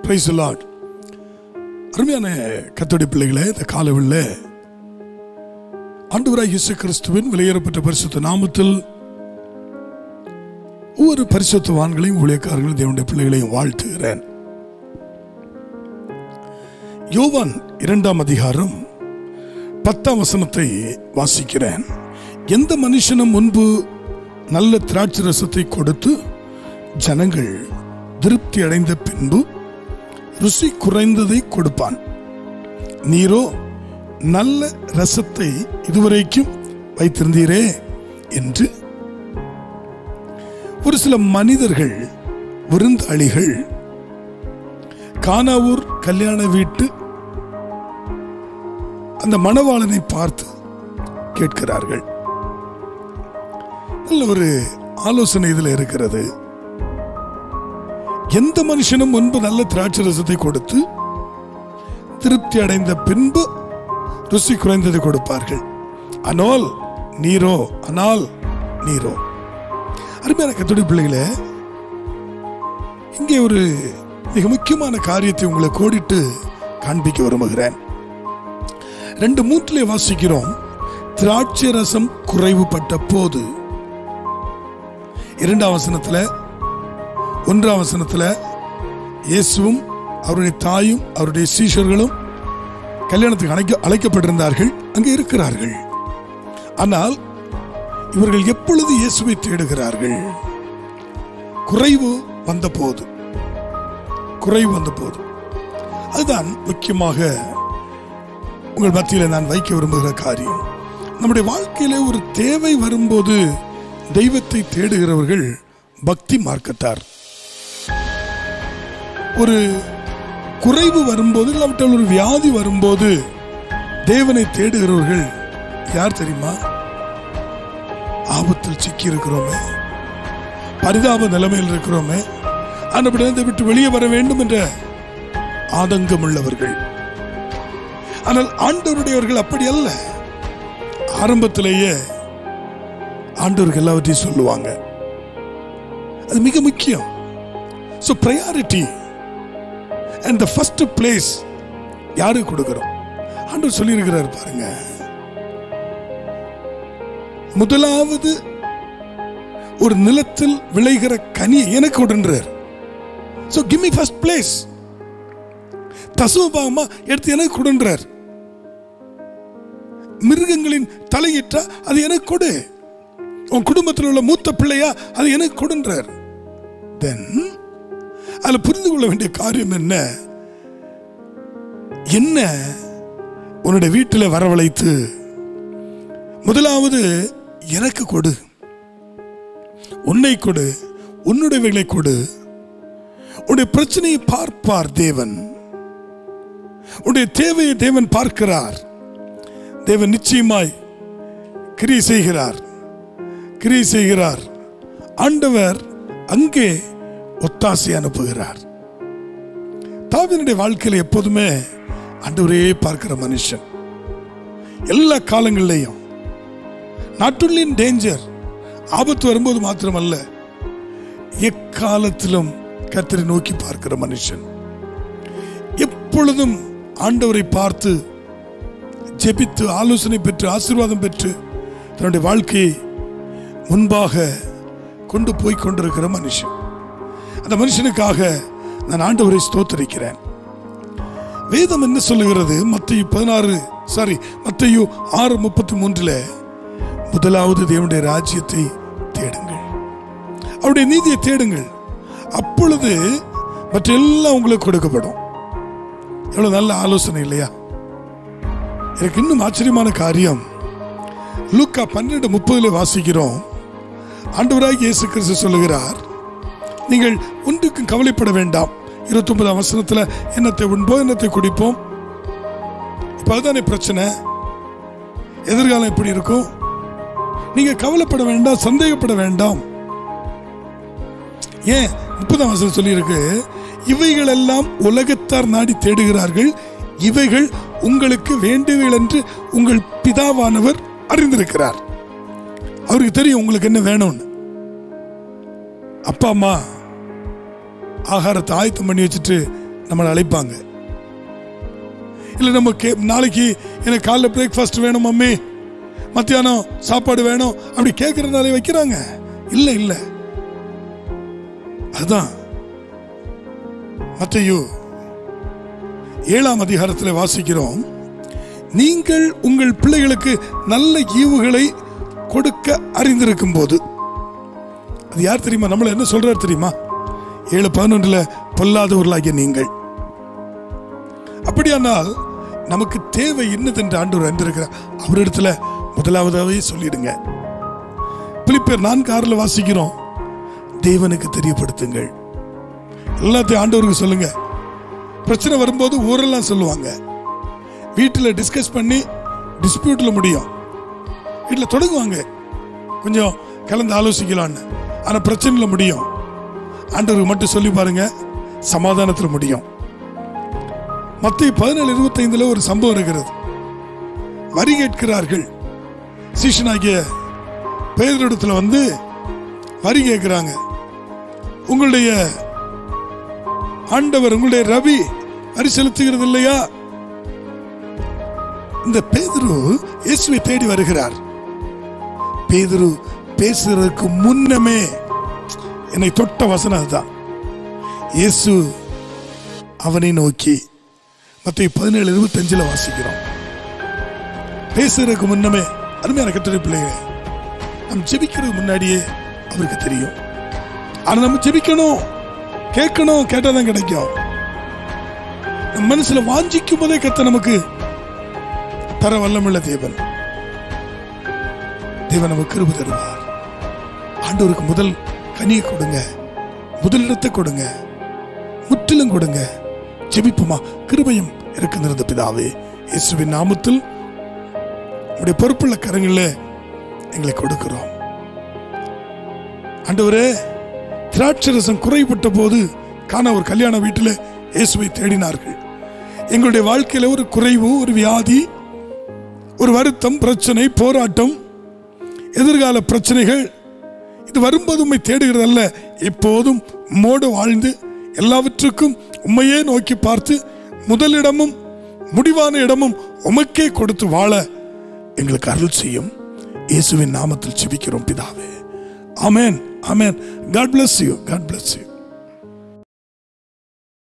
price Lord அருமையான கத்தோடி பிள்ளைகளே இந்த காலவில் ஆண்டவராய் இயேசு கிறிஸ்துவின் விலையேறப்பட்ட பரிசுத்த நாமத்தில் ஒவ்வொரு பரிசுத்தவான்களையும் ஊழியக்காரர்களையும் தேவனுடைய பிள்ளைகளையும் வாழ்த்துகிறேன் யோவான் இரண்டாம் அதிகாரம் பத்தாம் வசனத்தை வாசிக்கிறேன் எந்த மனுஷனும் முன்பு நல்ல திராட்சை ரசத்தை கொடுத்து ஜனங்கள் திருப்தி அடைந்த பின்பு ருசி குறைந்ததை கொடுப்பான் நீரோ நல்ல ரசத்தை இதுவரைக்கும் வைத்திருந்தீரே என்று ஒரு சில மனிதர்கள் விருந்தாளிகள் கானாவூர் கல்யாண வீட்டு அந்த மணவாளனை பார்த்து கேட்கிறார்கள் நல்ல ஒரு ஆலோசனை இதில் இருக்கிறது எந்த மனுஷனும் முன்பு நல்ல திராட்சை ரசத்தை கொடுத்து திருப்தி அடைந்த பின்பு ருசி குறைந்ததை கொடுப்பார்கள் ஆனால் நீரோ ஆனால் நீரோ அருமையான கத்துடைய பிள்ளைகளே இங்கே ஒரு மிக முக்கியமான காரியத்தை உங்களை கோடிட்டு காண்பிக்க விரும்புகிறேன் ரெண்டு மூட்டிலே வாசிக்கிறோம் திராட்சை ரசம் குறைவுபட்ட போது இரண்டாம் வசனத்துல ஒன்றாம் வசனத்துல இயேசுவும் அவருடைய தாயும் அவருடைய சீஷர்களும் கல்யாணத்துக்கு அழைக்க அழைக்கப்பட்டிருந்தார்கள் அங்கே இருக்கிறார்கள் ஆனால் இவர்கள் எப்பொழுது இயேசுவை தேடுகிறார்கள் குறைவு வந்த போது குறைவு வந்த போது அதுதான் முக்கியமாக உங்கள் மத்தியில் நான் வைக்க விரும்புகிற காரியம் நம்முடைய வாழ்க்கையிலே ஒரு தேவை வரும்போது தெய்வத்தை தேடுகிறவர்கள் பக்தி மார்க்கத்தார் ஒரு குறைவு வரும்போது இல்லாவிட்டால் ஒரு வியாதி வரும்போது தேவனை தேடுகிறவர்கள் யார் தெரியுமா ஆபத்தில் சிக்கி இருக்கிறோமே பரிதாப நிலைமையில் இருக்கிறோமே அந்த விட்டு வெளியே வர வேண்டும் என்ற ஆதங்கம் உள்ளவர்கள் ஆனால் ஆண்டவருடையவர்கள் அப்படி அல்ல ஆரம்பத்திலேயே ஆண்டவர்கள் எல்லாவற்றையும் சொல்லுவாங்க அது மிக முக்கியம் so priority and the first place யாருக்கு கொடுக்கிறோம் ஆண்டவர் சொல்லியிருக்கிறார் பாருங்க முதலாவது ஒரு நிலத்தில் விளைகிற கனியை எனக்கு விடுன்றார் so give me first place தசுவபாகமா எடுத்து எனக்கு கொடுன்றார் மிருகங்களின் தலையிட்டா அது எனக்கு கொடு உன் குடும்பத்தில் உள்ள மூத்த பிள்ளையா அது எனக்கு கொடுன்றார் தென் அதில் புரிந்து கொள்ள வேண்டிய காரியம் என்ன என்ன உன்னுடைய வீட்டில் வரவழைத்து முதலாவது எனக்கு கொடு உன்னை கொடு உன்னுடையவைகளை கொடு உன்னுடைய பிரச்சனையை பார்ப்பார் தேவன் உன்னுடைய தேவையை தேவன் பார்க்கிறார் தேவன் நிச்சயமாய் கிரி செய்கிறார் கிரி செய்கிறார் ஆண்டவர் அங்கே ஒத்தாசை அனுப்புகிறார் தாவினுடைய வாழ்க்கையில் எப்போதுமே ஆண்டவரே பார்க்கிற மனுஷன் எல்லா காலங்களிலையும் நாட் ஒன்லி இன் டேஞ்சர் ஆபத்து வரும்போது மாத்திரமல்ல எக்காலத்திலும் கத்தரை நோக்கி பார்க்கிற மனுஷன் எப்பொழுதும் ஆண்டவரை பார்த்து ஜெபித்து ஆலோசனை பெற்று ஆசீர்வாதம் பெற்று தன்னுடைய வாழ்க்கையை முன்பாக கொண்டு போய் கொண்டிருக்கிற மனுஷன் அந்த மனுஷனுக்காக நான் ஆண்டவரை ஸ்தோத்தரிக்கிறேன் வேதம் என்ன சொல்லுகிறது மத்தையு பதினாறு சாரி மத்தையு ஆறு முப்பத்தி மூன்றுல முதலாவது தேவனுடைய ராஜ்யத்தை தேடுங்கள் அவருடைய நீதியை தேடுங்கள் அப்பொழுது மற்ற எல்லாம் உங்களுக்கு கொடுக்கப்படும் எவ்வளவு நல்ல ஆலோசனை இல்லையா எனக்கு இன்னும் ஆச்சரியமான காரியம் லூக்கா பன்னெண்டு முப்பதுல வாசிக்கிறோம் ஆண்டவராக இயேசு கிறிஸ்து சொல்லுகிறார் நீங்கள் ஒன்றுக்கும் கவலைப்பட வேண்டாம் இருபத்தி ஒன்பதாம் வசனத்தில் என்னத்தை உண்போம் என்னத்தை குடிப்போம் இப்போ அதுதானே பிரச்சனை எதிர்காலம் எப்படி இருக்கும் நீங்க கவலைப்பட வேண்டாம் சந்தேகப்பட வேண்டாம் ஏன் முப்பதாம் வசனம் சொல்லியிருக்கு இவைகள் எல்லாம் உலகத்தார் நாடி தேடுகிறார்கள் இவைகள் உங்களுக்கு வேண்டியவைகள் என்று உங்கள் பிதாவானவர் அறிந்திருக்கிறார் அவருக்கு தெரியும் உங்களுக்கு என்ன வேணும்னு அப்பா அம்மா ஆகாரத்தை ஆயத்தம் பண்ணி வச்சுட்டு நம்மளை அழைப்பாங்க இல்லை நம்ம கே நாளைக்கு எனக்கு காலைல பிரேக்ஃபாஸ்ட் வேணும் மம்மி மத்தியானம் சாப்பாடு வேணும் அப்படி கேட்கறதுனாலே வைக்கிறாங்க இல்லை இல்லை அதுதான் மத்தையோ ஏழாம் அதிகாரத்தில் வாசிக்கிறோம் நீங்கள் உங்கள் பிள்ளைகளுக்கு நல்ல ஈவுகளை கொடுக்க அறிந்திருக்கும் போது அது யார் தெரியுமா நம்மள என்ன சொல்றாரு தெரியுமா ஏழு பதினொன்றுல பொல்லாதவர்களாகிய நீங்கள் அப்படியானால் நமக்கு தேவை என்னதென்று ஆண்டவர் அறிந்திருக்கிறார் அவரிடத்துல முதலாவதாவே சொல்லிடுங்க பிலிப்பியர் நான்கு ஆறுல வாசிக்கிறோம் தேவனுக்கு தெரியப்படுத்துங்கள் எல்லாத்தையும் ஆண்டவருக்கு சொல்லுங்க பிரச்சனை வரும்போது ஊரெல்லாம் சொல்லுவாங்க வீட்டில் டிஸ்கஸ் பண்ணி டிஸ்பியூட்ல முடியும் வீட்டில் தொடங்குவாங்க கொஞ்சம் கலந்து ஆலோசிக்கலான்னு ஆனால் பிரச்சனையில் முடியும் ஆண்டவருக்கு மட்டும் சொல்லி பாருங்க சமாதானத்தில் முடியும் மத்திய பதினேழு இருபத்தைந்துல ஒரு சம்பவம் இருக்கிறது வரி கேட்கிறார்கள் சீஷனாகிய பேரிடத்துல வந்து வரி கேட்கிறாங்க உங்களுடைய ஆண்டவர் உங்களுடைய ரவி வரி செலுத்துகிறது இல்லையா இந்த பேதுரு இயேசுவை தேடி வருகிறார் பேதுரு பேசுறதுக்கு முன்னமே என்னை தொட்ட வசனம் அதுதான் இயேசு அவனை நோக்கி மத்திய பதினேழு இருபத்தஞ்சுல வாசிக்கிறோம் பேசுறதுக்கு முன்னமே அருமையான கட்டுரை பிள்ளைகளே நம்ம ஜெபிக்கிறதுக்கு முன்னாடியே அவருக்கு தெரியும் ஆனா நம்ம ஜெபிக்கணும் கேட்கணும் கேட்டாதான் கிடைக்கும் நம்ம மனசுல வாஞ்சிக்கும் போதே கத்த நமக்கு தர வல்லமுள்ள தேவன் தேவன் நமக்கு கிருபை தருவார் ஆண்டவருக்கு முதல் கனியை கொடுங்க முதலிடத்தை கொடுங்க முற்றிலும் கொடுங்க ஜெபிப்புமா கிருபையும் இருக்கு நிறந்த பிதாவே இயேசுவின் நாமத்தில் உடைய பொறுப்புள்ள கரங்களில் எங்களை கொடுக்கிறோம் ஆண்டவரே திராட்சரசம் குறைபட்ட போது காண ஒரு கல்யாண வீட்டில் இயேசுவை தேடினார்கள் எங்களுடைய வாழ்க்கையில ஒரு குறைவு ஒரு வியாதி ஒரு வருத்தம் பிரச்சனை போராட்டம் எதிர்கால பிரச்சனைகள் இது வரும்போது உண்மை தேடுகிறதல்ல எப்போதும் உம்மோடு வாழ்ந்து எல்லாவற்றுக்கும் உண்மையே நோக்கி பார்த்து முதலிடமும் முடிவான இடமும் உமக்கே கொடுத்து வாழ எங்களுக்கு அருள் செய்யும் இயேசுவின் நாமத்தில் செபிக்கிறோம் பிதாவே ஆமென் ஆமென் God bless you God bless you